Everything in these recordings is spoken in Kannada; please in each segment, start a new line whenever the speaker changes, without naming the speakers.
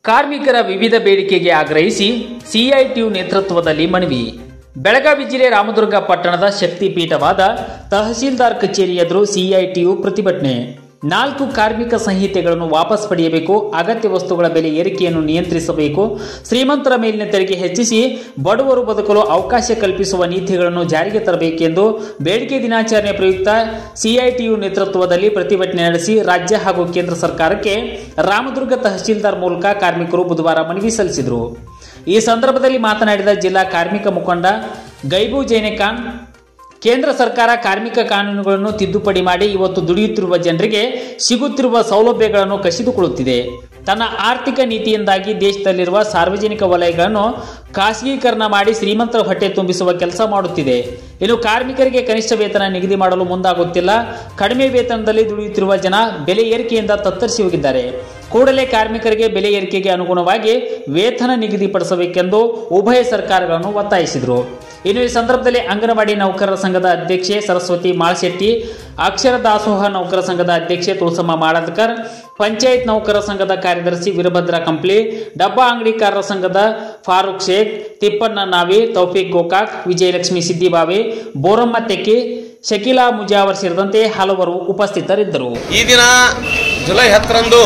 ಕಾರ್ಮಿಕರ ವಿವಿಧ ಬೇಡಿಕೆಗೆ ಆಗ್ರಹಿಸಿ ಸಿಐಟಿಯು ನೇತೃತ್ವದಲ್ಲಿ ಮನವಿ ಬೆಳಗಾವಿ ಜಿಲ್ಲೆ ರಾಮದುರ್ಗ ಪಟ್ಟಣದ ಶಕ್ತಿಪೀಠವಾದ ತಹಸೀಲ್ದಾರ್ ಕಚೇರಿ ಎದುರು ಸಿಐಟಿಯು ಪ್ರತಿಭಟನೆ ನಾಲ್ಕು ಕಾರ್ಮಿಕ ಸಂಹಿತೆಗಳನ್ನು ವಾಪಸ್ ಪಡೆಯಬೇಕು ಅಗತ್ಯ ವಸ್ತುಗಳ ಬೆಲೆ ಏರಿಕೆಯನ್ನು ನಿಯಂತ್ರಿಸಬೇಕು ಶ್ರೀಮಂತರ ಮೇಲಿನ ತೆರಿಗೆ ಹೆಚ್ಚಿಸಿ ಬಡವರು ಬದುಕಲು ಅವಕಾಶ ಕಲ್ಪಿಸುವ ನೀತಿಗಳನ್ನು ಜಾರಿಗೆ ತರಬೇಕೆಂದು ಬೇಡಿಕೆ ದಿನಾಚರಣೆ ಪ್ರಯುಕ್ತ ಸಿಐಟಿಯು ನೇತೃತ್ವದಲ್ಲಿ ಪ್ರತಿಭಟನೆ ನಡೆಸಿ ರಾಜ್ಯ ಹಾಗೂ ಕೇಂದ್ರ ಸರ್ಕಾರಕ್ಕೆ ರಾಮದುರ್ಗ ತಹಸೀಲ್ದಾರ್ ಮೂಲಕ ಕಾರ್ಮಿಕರು ಬುಧವಾರ ಮನವಿ ಸಲ್ಲಿಸಿದರು ಈ ಸಂದರ್ಭದಲ್ಲಿ ಮಾತನಾಡಿದ ಜಿಲ್ಲಾ ಕಾರ್ಮಿಕ ಮುಖಂಡ ಗೈಬು ಜೈನೆಖಾನ್ ಕೇಂದ್ರ ಸರ್ಕಾರ ಕಾರ್ಮಿಕ ಕಾನೂನುಗಳನ್ನು ತಿದ್ದುಪಡಿ ಮಾಡಿ ಇವತ್ತು ದುಡಿಯುತ್ತಿರುವ ಜನರಿಗೆ ಸಿಗುತ್ತಿರುವ ಸೌಲಭ್ಯಗಳನ್ನು ಕಸಿದುಕೊಳ್ಳುತ್ತಿದೆ ತನ್ನ ಆರ್ಥಿಕ ನೀತಿಯಿಂದಾಗಿ ದೇಶದಲ್ಲಿರುವ ಸಾರ್ವಜನಿಕ ವಲಯಗಳನ್ನು ಖಾಸಗೀಕರಣ ಮಾಡಿ ಶ್ರೀಮಂತರ ಹೊಟ್ಟೆ ತುಂಬಿಸುವ ಕೆಲಸ ಮಾಡುತ್ತಿದೆ ಇನ್ನು ಕಾರ್ಮಿಕರಿಗೆ ಕನಿಷ್ಠ ವೇತನ ನಿಗದಿ ಮಾಡಲು ಮುಂದಾಗುತ್ತಿಲ್ಲ ಕಡಿಮೆ ವೇತನದಲ್ಲಿ ದುಡಿಯುತ್ತಿರುವ ಜನ ಬೆಲೆ ಏರಿಕೆಯಿಂದ ತತ್ತರಿಸಿ ಹೋಗಿದ್ದಾರೆ ಕೂಡಲೇ ಕಾರ್ಮಿಕರಿಗೆ ಬೆಲೆ ಏರಿಕೆಗೆ ಅನುಗುಣವಾಗಿ ವೇತನ ನಿಗದಿಪಡಿಸಬೇಕೆಂದು ಉಭಯ ಸರ್ಕಾರಗಳನ್ನು ಒತ್ತಾಯಿಸಿದರು ಇನ್ನು ಈ ಸಂದರ್ಭದಲ್ಲಿ ಅಂಗನವಾಡಿ ನೌಕರರ ಸಂಘದ ಅಧ್ಯಕ್ಷೆ ಸರಸ್ವತಿ ಮಾಳಶೆಟ್ಟಿ ಅಕ್ಷರ ದಾಸೋಹ ನೌಕರ ಸಂಘದ ಅಧ್ಯಕ್ಷೆ ತುಳಸಮ್ಮ ಮಾಡದ್ಕರ್ ಪಂಚಾಯತ್ ನೌಕರ ಸಂಘದ ಕಾರ್ಯದರ್ಶಿ ವೀರಭದ್ರ ಕಂಪ್ಲಿ ಡಬ್ಬಾ ಅಂಗಡಿಕಾರರ ಸಂಘದ ಫಾರೂಕ್ ಶೇಖ್ ತಿಪ್ಪಣ್ಣ ನಾವಿ ತೌಫಿಕ್ ಗೋಕಾಕ್ ವಿಜಯಲಕ್ಷ್ಮಿ ಸಿದ್ದಿಬಾವಿ ಬೋರಮ್ಮ ತೆಕ್ಕಿ ಶಕೀಲಾ ಮುಜಾವರ್ ಸೇರಿದಂತೆ ಹಲವರು ಉಪಸ್ಥಿತರಿದ್ದರು
ಈ ದಿನ ಜುಲೈ ಹತ್ತರಂದು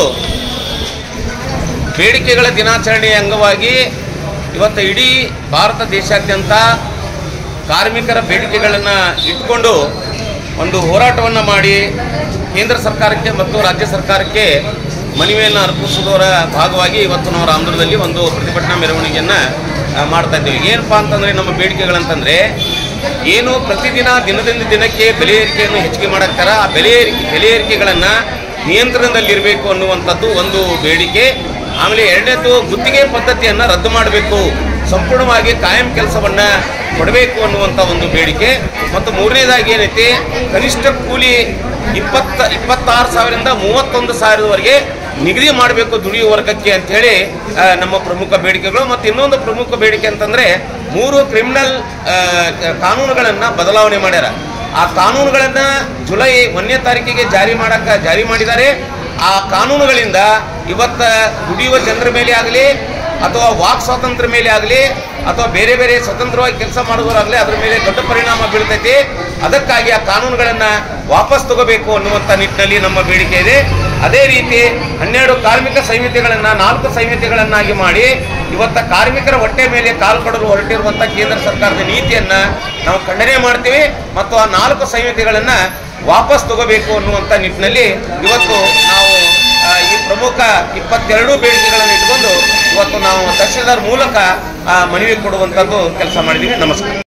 ಬೇಡಿಕೆಗಳ ದಿನಾಚರಣೆಯ ಅಂಗವಾಗಿ ಇವತ್ತು ಇಡೀ ಭಾರತ ದೇಶಾದ್ಯಂತ ಕಾರ್ಮಿಕರ ಬೇಡಿಕೆಗಳನ್ನು ಇಟ್ಕೊಂಡು ಒಂದು ಹೋರಾಟವನ್ನು ಮಾಡಿ ಕೇಂದ್ರ ಸರ್ಕಾರಕ್ಕೆ ಮತ್ತು ರಾಜ್ಯ ಸರ್ಕಾರಕ್ಕೆ ಮನವಿಯನ್ನು ಅರ್ಪಿಸುವುದರ ಭಾಗವಾಗಿ ಇವತ್ತು ನಾವು ರಾಮದುರ್ಗದಲ್ಲಿ ಒಂದು ಪ್ರತಿಭಟನಾ ಮೆರವಣಿಗೆಯನ್ನು ಆ, ಮಾಡ್ತಾ ಇದ್ದೇವೆ ಏನಪ್ಪ ಅಂತಂದರೆ ನಮ್ಮ ಬೇಡಿಕೆಗಳಂತಂದರೆ ಏನು ಪ್ರತಿದಿನ ದಿನದಿಂದ ದಿನಕ್ಕೆ ಬೆಲೆ ಏರಿಕೆಯನ್ನು ಹೆಚ್ಚಿಗೆ ಮಾಡಾಕ್ತಾರ ಆ ಬೆಲೆ ಏರಿಕೆ ಬೆಲೆ ಏರಿಕೆಗಳನ್ನು ನಿಯಂತ್ರಣದಲ್ಲಿರಬೇಕು ಅನ್ನುವಂಥದ್ದು ಒಂದು ಬೇಡಿಕೆ ಆಮೇಲೆ ಎರಡನೇದು ಗುತ್ತಿಗೆ ಪದ್ಧತಿಯನ್ನು ರದ್ದು ಮಾಡಬೇಕು ಸಂಪೂರ್ಣವಾಗಿ ಕಾಯಂ ಕೆಲಸವನ್ನು ಕೊಡಬೇಕು ಅನ್ನುವಂಥ ಒಂದು ಬೇಡಿಕೆ ಮತ್ತು ಮೂರನೇದಾಗಿ ಏನೈತಿ ಕನಿಷ್ಠ ಕೂಲಿ ಇಪ್ಪತ್ತ ಇಪ್ಪತ್ತಾರು ಸಾವಿರದಿಂದ ಮೂವತ್ತೊಂದು ಸಾವಿರದವರೆಗೆ ನಿಗದಿ ಮಾಡಬೇಕು ದುಡಿಯುವ ವರ್ಗಕ್ಕೆ ಅಂಥೇಳಿ ಆ, ನಮ್ಮ ಪ್ರಮುಖ ಬೇಡಿಕೆಗಳು ಮತ್ತು ಇನ್ನೊಂದು ಪ್ರಮುಖ ಬೇಡಿಕೆ ಅಂತಂದರೆ ಮೂರು ಕ್ರಿಮಿನಲ್ ಕಾನೂನುಗಳನ್ನು ಬದಲಾವಣೆ ಮಾಡ್ಯಾರ ಆ ಕಾನೂನುಗಳನ್ನು ಜುಲೈ ಒಂದನೇ ತಾರೀಕಿಗೆ ಜಾರಿ ಮಾಡಕ್ಕೆ ಜಾರಿ ಮಾಡಿದ್ದಾರೆ ಆ ಕಾನೂನುಗಳಿಂದ ಇವತ್ತ ದುಡಿಯುವ ಜನರ ಮೇಲೆ ಆಗಲಿ ಅಥವಾ ವಾಕ್ ಸ್ವಾತಂತ್ರ್ಯ ಮೇಲೆ ಆಗಲಿ ಅಥವಾ ಬೇರೆ ಬೇರೆ ಸ್ವತಂತ್ರವಾಗಿ ಕೆಲಸ ಮಾಡುವವರಾಗಲಿ ಅದರ ಮೇಲೆ ದೊಡ್ಡ ಪರಿಣಾಮ ಬೀಳ್ತೈತಿ ಅದಕ್ಕಾಗಿ ಆ ಕಾನೂನುಗಳನ್ನು ವಾಪಸ್ ತಗೋಬೇಕು ಅನ್ನುವಂಥ ನಿಟ್ಟಿನಲ್ಲಿ ನಮ್ಮ ಬೇಡಿಕೆ ಇದೆ ಅದೇ ರೀತಿ ಹನ್ನೆರಡು ಕಾರ್ಮಿಕ ಸಂಹಿತೆಗಳನ್ನು ನಾಲ್ಕು ಸಂಹಿತೆಗಳನ್ನಾಗಿ ಮಾಡಿ ಇವತ್ತ ಕಾರ್ಮಿಕರ ಹೊಟ್ಟೆ ಮೇಲೆ ಕಾಲು ಕೊಡಲು ಹೊರಟಿರುವಂಥ ಕೇಂದ್ರ ಸರ್ಕಾರದ ನೀತಿಯನ್ನು ನಾವು ಖಂಡನೆ ಮಾಡ್ತೀವಿ ಮತ್ತು ಆ ನಾಲ್ಕು ಸಂಹಿತೆಗಳನ್ನು ವಾಪಸ್ ತಗೋಬೇಕು ಅನ್ನುವಂಥ ನಿಟ್ಟಿನಲ್ಲಿ ಇವತ್ತು ನಾವು ಆ, ಈ ಪ್ರಮುಖ ಇಪ್ಪತ್ತೆರಡು ಬೇಡಿಕೆಗಳನ್ನು ಇಟ್ಕೊಂಡು ಇವತ್ತು ನಾವು ತಹಶೀಲ್ದಾರ್ ಮೂಲಕ ಆ, ಮನವಿ ಕೊಡುವಂಥದ್ದು ಕೆಲಸ ಮಾಡಿದ್ದೀವಿ ನಮಸ್ಕಾರ